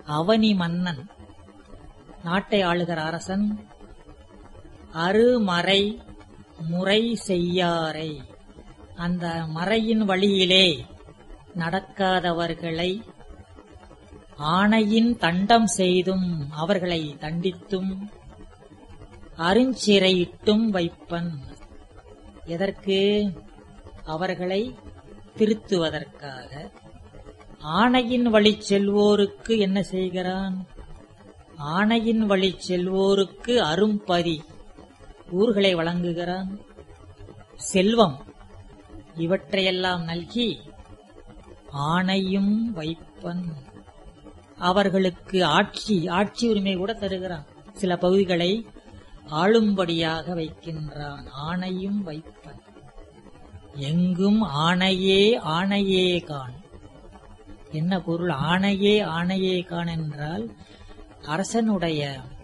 அவனி மன்னன் நாட்டை ஆளுகிற அரசன் அருமறை முறை செய்யாரை அந்த மறையின் வழியிலே நடக்காதவர்களை ஆணையின் தண்டம் செய்தும் அவர்களை தண்டித்தும் அருஞ்சிறையிட்டும் வைப்பன் எதற்கு அவர்களை திருத்துவதற்காக ஆணையின் வழி செல்வோருக்கு என்ன செய்கிறான் ஆணையின் வழி செல்வோருக்கு அரும்பதி ஊர்களை வழங்குகிறான் செல்வம் இவற்றையெல்லாம் நல்கி ஆணையும் வைப்பன் அவர்களுக்கு ஆட்சி ஆட்சி உரிமை கூட தருகிறான் சில பகுதிகளை ஆளும்படியாக வைக்கின்றான் ஆணையும் வைப்பன் எங்கும் ஆணையே ஆணையே காண் என்ன பொருள் ஆணையே ஆணையே காண் என்றால் அரசனுடைய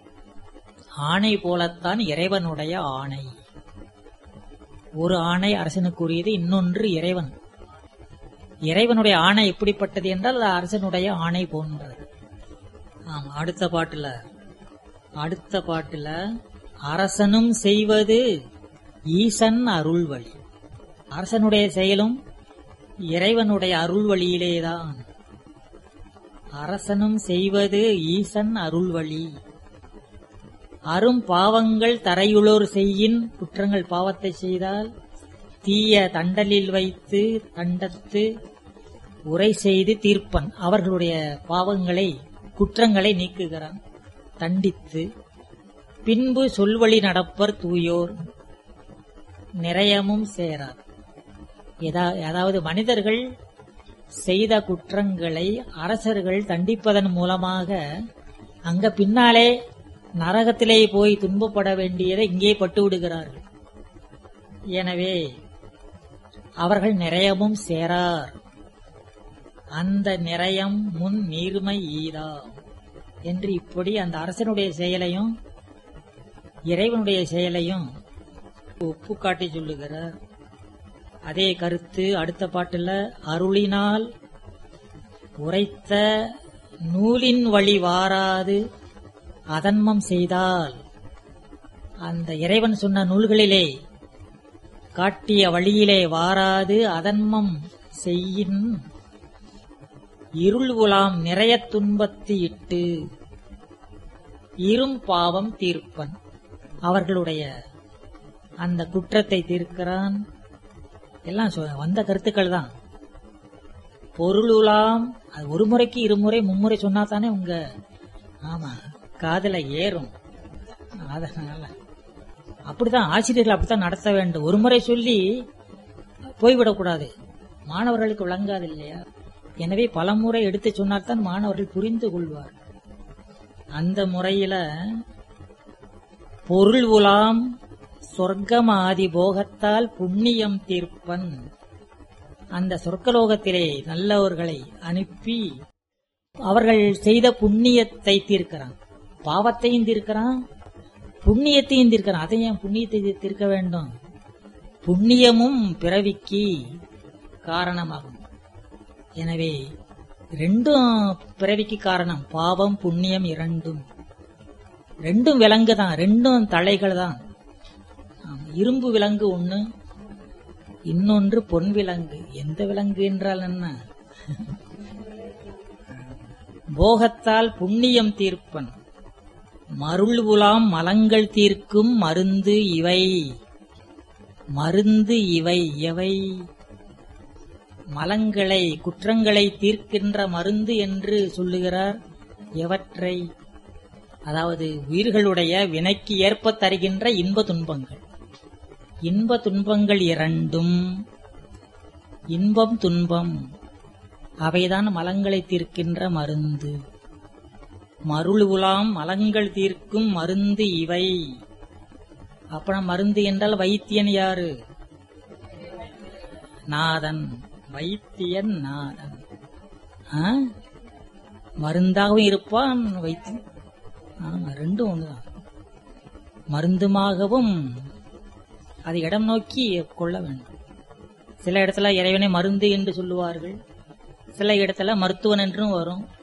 ஆணை போலத்தான் இறைவனுடைய ஆணை ஒரு ஆணை அரசனுக்குரியது இன்னொன்று இறைவன் இறைவனுடைய ஆணை எப்படிப்பட்டது என்றால் அது அரசனுடைய ஆணை போன்றது ஆமா அடுத்த பாட்டுல அடுத்த பாட்டுல அரசனும் செய்வது ஈசன் அருள் வழி அரசனுடைய செயலும் இறைவனுடைய அருள் வழியிலேதான் அரசனும் செய்வது ஈசன் அருள் வழி அரும் பாவங்கள் தரையுளோர் செய்யின் குற்றங்கள் பாவத்தை செய்தால் தீய தண்டலில் வைத்து தண்டத்து உரை செய்து தீர்ப்பன் அவர்களுடைய பாவங்களை குற்றங்களை நீக்குகிறான் தண்டித்து பின்பு சொல்வழி நடப்பர் தூயோர் நிறையமும் சேரார் எதா- அதாவது மனிதர்கள் செய்த குற்றங்களை அரசர்கள் தண்டிப்பதன் மூலமாக அங்க பின்னாலே நரகத்திலே போய் துன்பப்பட வேண்டியதை இங்கே பட்டு விடுகிறார்கள் எனவே அவர்கள் நிறையமும் சேரார் அந்த நிறையம் முன் நீர்மை ஈதா என்று இப்படி அந்த அரசனுடைய செயலையும் இறைவனுடைய செயலையும் ஒப்பு காட்டி சொல்லுகிறார் அதே கருத்து அடுத்த பாட்டுல அருளினால் உரைத்த நூலின் வழி வாராது அதன்மம் செய்தால் அந்த இறைவன் சொன்ன நூல்களிலே காட்டிய வழியிலே வாராது அதன்மம் செய்யின் இருள் உலாம் நிறைய துன்பத்து இட்டு இரும் பாவம் தீர்ப்பன் அவர்களுடைய அந்த குற்றத்தை தீர்க்கிறான் எல்லாம் சொ- வந்த கருத்துக்கள் தான் பொருளுலாம் அது ஒரு முறைக்கு இருமுறை மும்முறை சொன்னா தானே உங்க ஆமா காதுல ஏறும் அதனால அப்படித்தான் ஆசிரியர்கள் அப்படித்தான் நடத்த வேண்டும் ஒரு முறை சொல்லி போய்விடக்கூடாது மாணவர்களுக்கு விளங்காது இல்லையா எனவே பல முறை எடுத்து சொன்னால்தான் மாணவர்கள் புரிந்து கொள்வார் அந்த முறையில பொருள் உலாம் சொர்க்கம் ஆதி போகத்தால் புண்ணியம் தீர்ப்பன் அந்த சொர்க்கலோகத்திலே நல்லவர்களை அனுப்பி அவர்கள் செய்த புண்ணியத்தை தீர்க்கிறான் பாவத்தையும் தீர்க்கிறான் புண்ணியத்தையும் தீர்க்கிறான் அதை ஏன் புண்ணியத்தை தீ- தீர்க்க வேண்டும் புண்ணியமும் பிறவிக்கு காரணமாகும் எனவே ரெண்டும் பிறவிக்கு காரணம் பாவம் புண்ணியம் இரண்டும் ரெண்டும் விலங்கு தான் ரெண்டும் தலைகள் தான் ஆம், இரும்பு விலங்கு ஒண்ணு இன்னொன்று பொன் விலங்கு எந்த விலங்கு என்றால் என்ன போகத்தால் புண்ணியம் தீர்ப்பன் மருள் உலாம் மலங்கள் தீர்க்கும் மருந்து இவை மருந்து இவை எவை மலங்களை குற்றங்களை தீர்க்கின்ற மருந்து என்று சொல்லுகிறார் எவற்றை அதாவது உயிர்களுடைய வினைக்கு ஏற்ப தருகின்ற இன்ப துன்பங்கள் இன்ப துன்பங்கள் இரண்டும் இன்பம் துன்பம் அவைதான் மலங்களை தீர்க்கின்ற மருந்து மருள் உலாம் மலங்கள் தீர்க்கும் மருந்து இவை அப்புறம் மருந்து என்றால் வைத்தியன் யாரு நாதன் வைத்தியன் நாதன் ஆ? மருந்தாகவும் இருப்பான் வைத்தியன் ஆமா ரெண்டும் ஒண்ணுதான் மருந்துமாகவும் அது இடம் நோக்கி கொள்ள வேண்டும் சில இடத்துல இறைவனை மருந்து என்று சொல்லுவார்கள் சில இடத்துல மருத்துவன் என்றும் வரும்